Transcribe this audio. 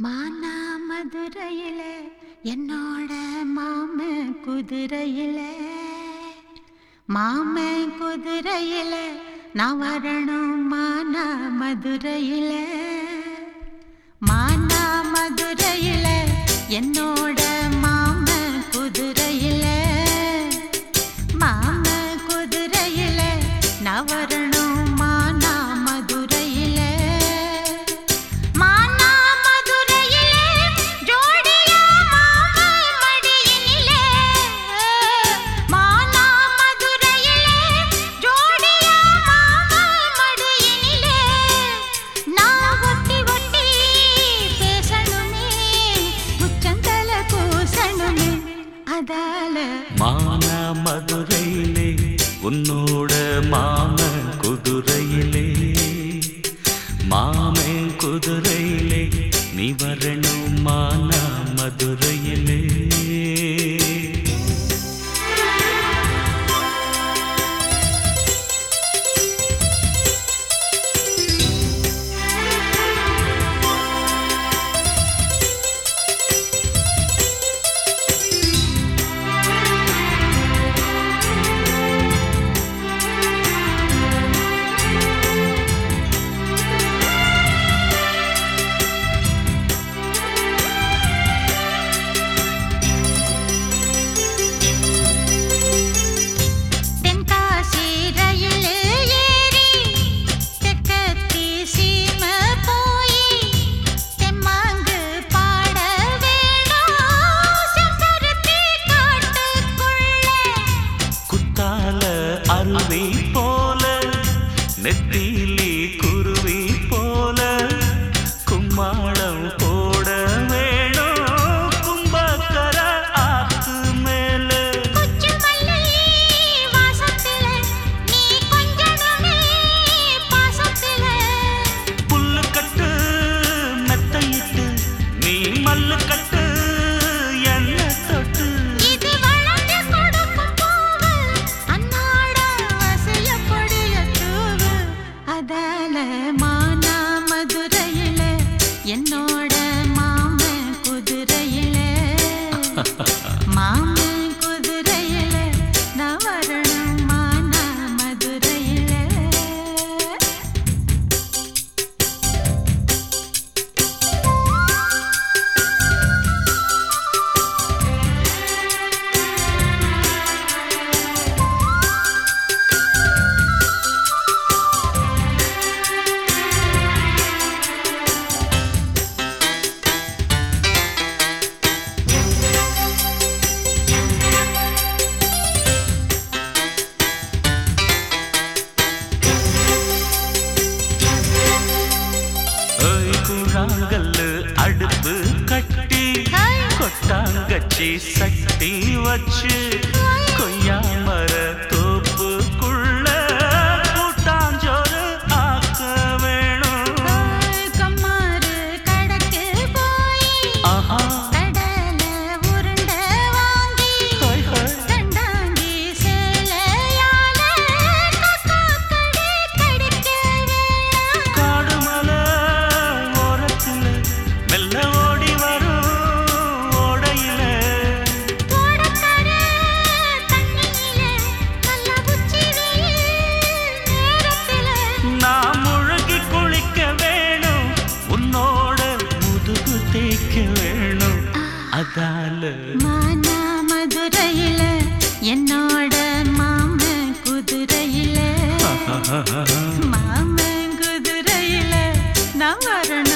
மானா மதுரையில என்னோட மாம குதிரையில மாம குதிரையில நான் வரணும் மானா மதுரையில மானா மதுரையில என்னோட மாம குதிரையில மாம குதிரையில நான் வரணும் மானா மதுரையில மானா மதுரையிலே ஜோடியா மாமன் மடியினிலே மானா மதுரையிலே ஜோடியா மாமன் மடியினிலே நான் ஒட்டி ஒட்டி பேசணுமே முச்சந்தல கூசணுமே அதால மான மதுரையிலே உன்னோட மாம குதிரையிலே மாமன் குதிரையிலே நீ வரணும் மான மதுரையிலே தென்காசி ரயில் ஏறி தெற்கத்தி சீம போய் தெம்மாங்கு பாட வேணும் செம்பருத்தி காட்டுக்குள்ளே குத்தால அருவி போல நெத்திலி குருவி போல கும்மாளம் போட வேணும் கும்பக்கர ஆத்து மேல கொச்சுமல்லி வாசத்தில நீ கொஞ்சணுமே பாசத்தில புல்லு கட்டு மெத்தையிட்டு நீ மல்லு கட்டு என்ன தொட்டு இது வளர்ந்து கொடுக்கும் பூவு அன்னாட வசியப்படிய தூவு அதால மானா மதுரையில என்னோட மாமன் குதிரையில மாமன் குதிரையில நான் வரணும் மானா மதுரையில ஏய் கூழாங்கல்லு அடுப்பு கட்டி ஹாய். கொட்டாங்கச்சி சட்டி வச்சு கொய்யா மர தோப்புக்குள்ள கூட்டாஞ்சோறு ஆக்க வேணும் கம்மாறு கடக்கு போய் ஆஹா கடல உருண்ட வாங்கி ஹாய் ஹாய் கண்டாங்கி சேலையால கக்காக்கடி கடிக்க வேணாம் காடுமலை ஓரத்துல மெல்ல ஓடி வரும் ஓடையில ஓடக்கர தண்ணியில நல்ல உச்சி வெயில் நேரத்தில நான் முழுகி குளிக்க வேணும் உன்னோட முதுகு தேய்க்க வேணும் அதால மானா மதுரையில என்னோட மாமன் குதிரையில மாமன் குதிரையில நான் வரணும்